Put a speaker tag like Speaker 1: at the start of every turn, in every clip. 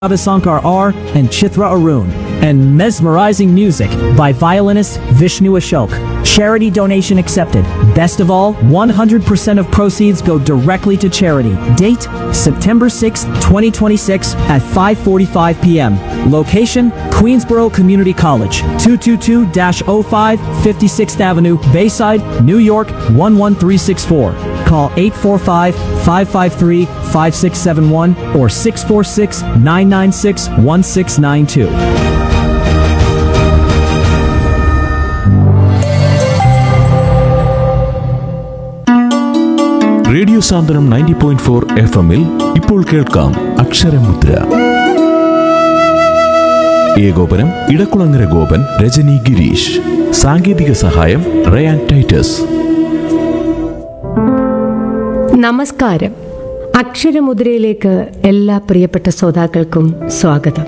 Speaker 1: Ravisankar R. and Chitra Arun, and mesmerizing music by violinist Vishnu Ashok. Charity donation accepted. Best of all, 100% of proceeds go directly to charity. Date September 6, 2026 at 5:45 p.m. Location Queensboro Community College, 222-05 56th Avenue, Bayside, New York 11364. Call 845-553-5671 or 646-996-1692.
Speaker 2: Radio Santhwanam ninety point four F എമ്മിൽ ഇപ്പോൾ കേൾക്കാം അക്ഷരമുദ്ര ഏകോപനം ഇടക്കുളങ്ങര ഗോപൻ രജനി ഗിരീഷ് സാങ്കേതിക സഹായം Ryan Titus
Speaker 3: നമസ്കാരം അക്ഷരമുദ്രയിലേക്ക് എല്ലാ പ്രിയപ്പെട്ട ശ്രോതാക്കൾക്കും സ്വാഗതം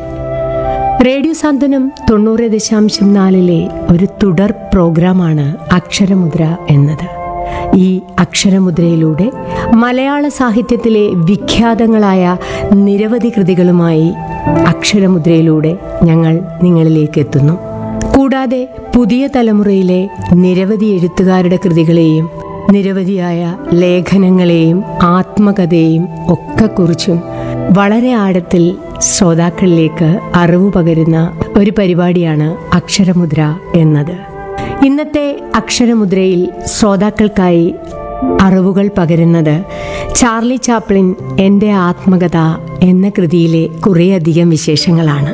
Speaker 3: റേഡിയോ സാന്ത്വനം തൊണ്ണൂറ് ദശാംശം നാലിലെ ഒരു തുടർ പ്രോഗ്രാമാണ് അക്ഷരമുദ്ര എന്നത് ഈ അക്ഷരമുദ്രയിലൂടെ മലയാള സാഹിത്യത്തിലെ വിഖ്യാതങ്ങളായ നിരവധി കൃതികളുമായി അക്ഷരമുദ്രയിലൂടെ ഞങ്ങൾ നിങ്ങളിലേക്ക് എത്തുന്നു കൂടാതെ പുതിയ തലമുറയിലെ നിരവധി എഴുത്തുകാരുടെ കൃതികളെയും നിരവധിയായ ലേഖനങ്ങളെയും ആത്മകഥയെയും ഒക്കെ കുറിച്ചും വളരെ ആഴത്തിൽ ശ്രോതാക്കളിലേക്ക് അറിവ് പകരുന്ന ഒരു പരിപാടിയാണ് അക്ഷരമുദ്ര എന്നത് ഇന്നത്തെ അക്ഷരമുദ്രയിൽ ശ്രോതാക്കൾക്കായി അറിവുകൾ പകരുന്നത് ചാർലി ചാപ്ലിൻ എൻ്റെ ആത്മകഥ എന്ന കൃതിയിലെ കുറേയധികം വിശേഷങ്ങളാണ്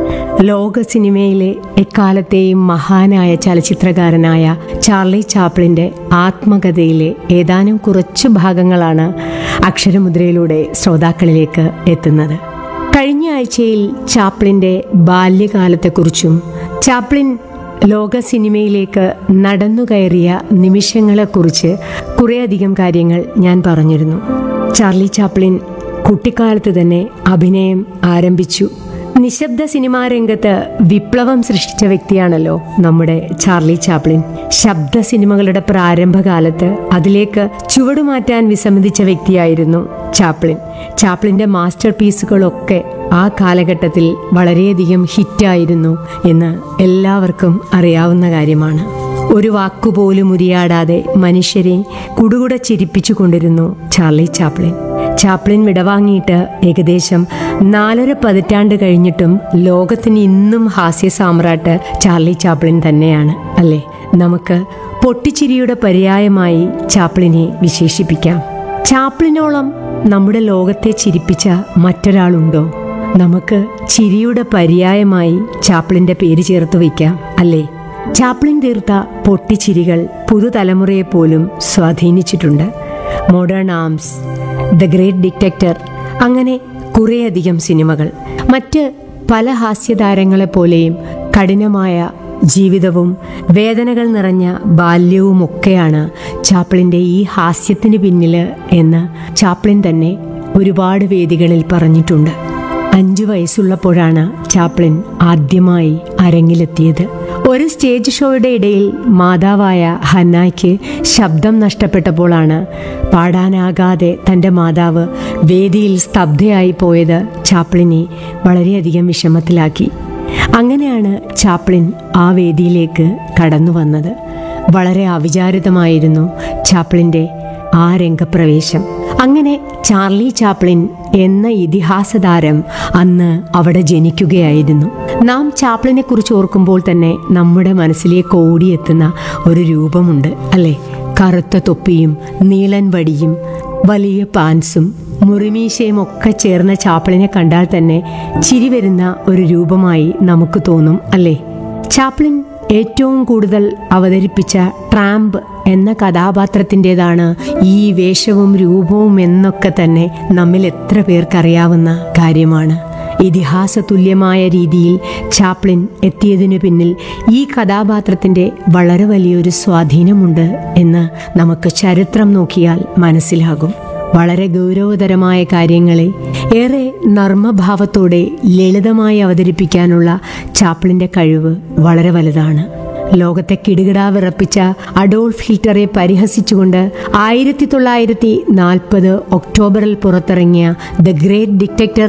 Speaker 3: ലോക സിനിമയിലെ എക്കാലത്തെയും മഹാനായ ചലച്ചിത്രകാരനായ ചാർലി ചാപ്ലിന്റെ ആത്മകഥയിലെ ഏതാനും കുറച്ചു ഭാഗങ്ങളാണ് അക്ഷരമുദ്രയിലൂടെ ശ്രോതാക്കളിലേക്ക് എത്തുന്നത് കഴിഞ്ഞ ആഴ്ചയിൽ ചാപ്ലിന്റെ ബാല്യകാലത്തെക്കുറിച്ചും ചാപ്ലിൻ ലോക സിനിമയിലേക്ക് നടന്നുകയറിയ നിമിഷങ്ങളെക്കുറിച്ച് കുറേയധികം കാര്യങ്ങൾ ഞാൻ പറഞ്ഞിരുന്നു ചാർലി ചാപ്ലിൻ കുട്ടിക്കാലത്ത് തന്നെ അഭിനയം ആരംഭിച്ചു നിശബ്ദ സിനിമാ രംഗത്ത് വിപ്ലവം സൃഷ്ടിച്ച വ്യക്തിയാണല്ലോ നമ്മുടെ ചാർലി ചാപ്ലിൻ ശബ്ദ സിനിമകളുടെ പ്രാരംഭകാലത്ത് അതിലേക്ക് ചുവടുമാറ്റാൻ വിസമ്മതിച്ച വ്യക്തിയായിരുന്നു ചാപ്ലിൻ ചാപ്ലിന്റെ മാസ്റ്റർ പീസുകളൊക്കെ ആ കാലഘട്ടത്തിൽ വളരെയധികം ഹിറ്റായിരുന്നു എന്ന് എല്ലാവർക്കും അറിയാവുന്ന കാര്യമാണ് ഒരു വാക്കുപോലും ഉരിയാടാതെ മനുഷ്യരെ കുടുകുട ചിരിപ്പിച്ചു കൊണ്ടിരുന്നു ചാർലി ചാപ്ലിൻ ചാപ്ലിൻ വിടവാങ്ങിയിട്ട് ഏകദേശം നാലര പതിറ്റാണ്ട് കഴിഞ്ഞിട്ടും ലോകത്തിന് ഇന്നും ഹാസ്യ സാമ്രാട്ട് ചാർലി ചാപ്ലിൻ തന്നെയാണ് അല്ലേ നമുക്ക് പൊട്ടിച്ചിരിയുടെ പര്യായമായി ചാപ്ലിനെ വിശേഷിപ്പിക്കാം ചാപ്ലിനോളം നമ്മുടെ ലോകത്തെ ചിരിപ്പിച്ച മറ്റൊരാളുണ്ടോ നമുക്ക് ചിരിയുടെ പര്യായമായി ചാപ്ലിന്റെ പേര് ചേർത്ത് വയ്ക്കാം അല്ലേ ചാപ്ലിൻ തീർത്ത പൊട്ടിച്ചിരികൾ പുതുതലമുറയെ പോലും സ്വാധീനിച്ചിട്ടുണ്ട് modern arms the great dictator അങ്ങനെ കുറേയധികം സിനിമകൾ മറ്റ് പല ഹാസ്യതാരങ്ങളെപ്പോലെയും കഠിനമായ ജീവിതവും വേദനകൾ നിറഞ്ഞ ബാല്യവുമൊക്കെയാണ് ചാപ്ലിൻ്റെ ഈ ഹാസ്യത്തിന് പിന്നിൽ എന്ന് ചാപ്ലിൻ തന്നെ ഒരുപാട് വേദികളിൽ പറഞ്ഞിട്ടുണ്ട് അഞ്ചു വയസ്സുള്ളപ്പോഴാണ് ചാപ്ലിൻ ആദ്യമായി അരങ്ങിലെത്തിയത് ഒരു സ്റ്റേജ് ഷോയുടെ ഇടയിൽ മാതാവായ ഹന്നായ്ക്ക് ശബ്ദം നഷ്ടപ്പെട്ടപ്പോഴാണ് പാടാനാകാതെ തൻ്റെ മാതാവ് വേദിയിൽ സ്തബ്ധയായി പോയത് ചാപ്ലിനെ വളരെയധികം വിഷമത്തിലാക്കി അങ്ങനെയാണ് ചാപ്ലിൻ ആ വേദിയിലേക്ക് കടന്നു വന്നത് വളരെ അവിചാരിതമായിരുന്നു ചാപ്ലിൻ്റെ ആ രംഗപ്രവേശം അങ്ങനെ ചാർലി ചാപ്ലിൻ എന്ന ഇതിഹാസതാരം അന്ന് അവിടെ ജനിക്കുകയായിരുന്നു നാം ചാപ്ലിനെ കുറിച്ച് ഓർക്കുമ്പോൾ തന്നെ നമ്മുടെ മനസ്സിലേക്ക് ഓടിയെത്തുന്ന ഒരു രൂപമുണ്ട് അല്ലേ കറുത്ത തൊപ്പിയും നീളൻ വടിയും വലിയ പാൻസും മുറിമീശയും ഒക്കെ ചേർന്ന ചാപ്ലിനെ കണ്ടാൽ തന്നെ ചിരി വരുന്ന ഒരു രൂപമായി നമുക്ക് തോന്നും അല്ലേ ചാപ്ലിൻ ഏറ്റവും കൂടുതൽ അവതരിപ്പിച്ച ട്രാമ്പ് എന്ന കഥാപാത്രത്തിൻ്റെതാണ് ഈ വേഷവും രൂപവും എന്നൊക്കെ തന്നെ നമ്മിൽ എത്ര പേർക്കറിയാവുന്ന കാര്യമാണ് ഇതിഹാസ തുല്യമായ രീതിയിൽ ചാപ്ലിൻ എത്തിയതിനു പിന്നിൽ ഈ കഥാപാത്രത്തിൻ്റെ വളരെ വലിയൊരു സ്വാധീനമുണ്ട് എന്ന് നമുക്ക് ചരിത്രം നോക്കിയാൽ മനസ്സിലാകും വളരെ ഗൗരവതരമായ കാര്യങ്ങളെ ഏറെ നർമ്മഭാവത്തോടെ ലളിതമായി അവതരിപ്പിക്കാനുള്ള ചാപ്ലിന്റെ കഴിവ് വളരെ വലുതാണ് ലോകത്തെ കിടുകിടാ വിറപ്പിച്ച അഡോൾഫ് ഹിറ്റ്ലറെ പരിഹസിച്ചുകൊണ്ട് ആയിരത്തി തൊള്ളായിരത്തി നാൽപ്പത് ഒക്ടോബറിൽ പുറത്തിറങ്ങിയ ദ ഗ്രേറ്റ് ഡിക്റ്റക്ടർ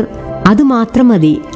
Speaker 3: അതുമാത്രം മതി